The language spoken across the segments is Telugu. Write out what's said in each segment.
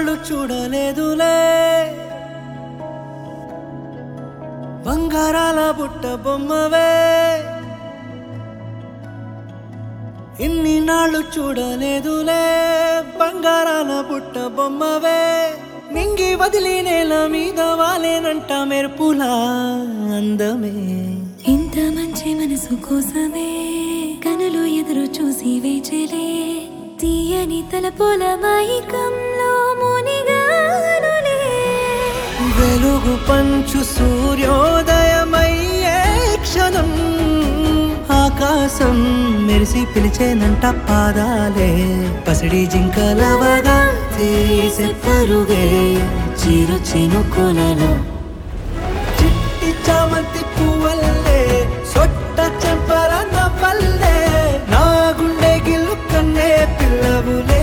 నాళ్ళు చూడలేదులే బంగారాల బుట్ట బొమ్మవే ఇన్ని నాళ్ళు చూడలేదులే బంగారాల బుట్ట బొమ్మవే నింగి వదిలి నేల మీద వాలేనంట మెరుపులా అందమే ఇంత మంచి మనసు కోసమే కనులు ఎదురు చూసి వేచలే తీయని తలపుల మైకంలో మునిగానులే వెలుగు పంచు సూర్యోదయమయ్యే క్షణం ఆకాశం మెరిసి పిలిచేనంట పాదాలే పసిడి జింకలవగా తీసే పరుగే చిరు చినుకులలో చిట్టి చామంతి పువ్వల్లే సొట్ట చెంపర నవ్వల్లే నా గుండె గిల్లు కన్నే పిల్లవులే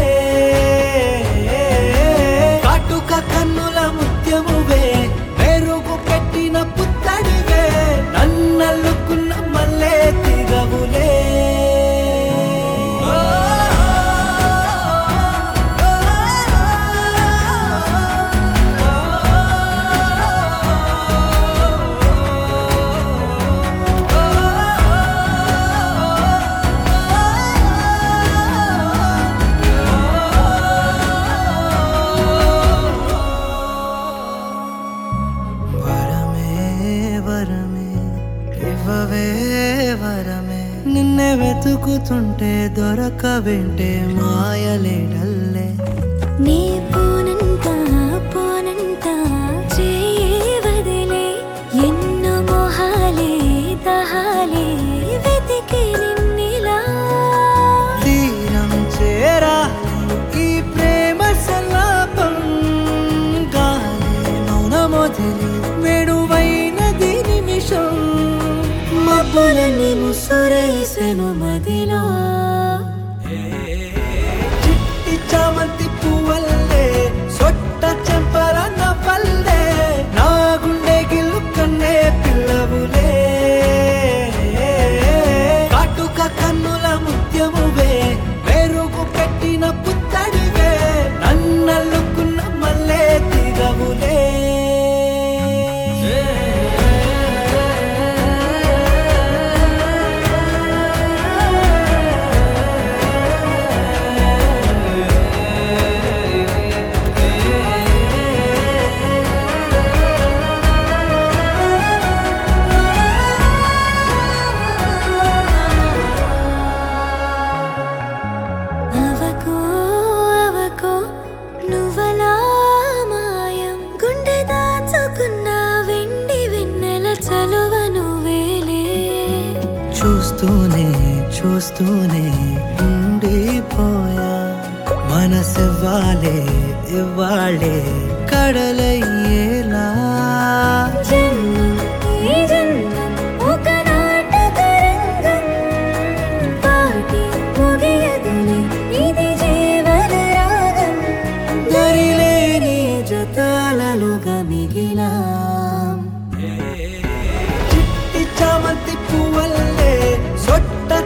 కాటుక కన్నుల ముత్యమువే మెరుగు పెట్టిన పుత్తడివే నన్నల్లుకున్న మల్లె తిరవులే వరమే వరమే ఇవ్వవే వరమే నిన్నే వెతుకుతుంటే దొరకవేంటే మాయలేడల్లే నీ పోనంట పోనంట చేయి వదిలే ఎన్నో మొహాలే దహాలే వెతికి నిన్నిలా తీరం చేరా ఈ ప్రేమ సల్లాపం గాలి మౌనమొదిలి వేణువైనది నిమిషం మబ్బులని ముసురేసెను మదిలో చిట్టి చామంతి పువ్వల్లే సొట్ట చెంపర నవ్వల్లే నా గుండె గిల్లు కన్నే పిల్లవులే కాటుక కన్నుల ముత్యమువే మెరుగు పెట్టిన పుత్తడివే నన్నల్లుకున్న మల్లె తిరవులే అవకో అవకో నువ్వలా మాయం గుండె దాచుకున్న వెండి వెన్నెల చలువ నువ్వేలే చూస్తూనే చూస్తూనే ఉండిపోయా మనసివ్వాలే ఇవ్వాలే కడలయ్యేలా జన్మం ఈ జన్మం ఒక నాటక రంగం పాటి ముగియదులే ఇది జీవన రాగం దరిలేని జతాలలుగా మిగిలా చిట్టి చామంతి పువ్వల్లే సొట్ట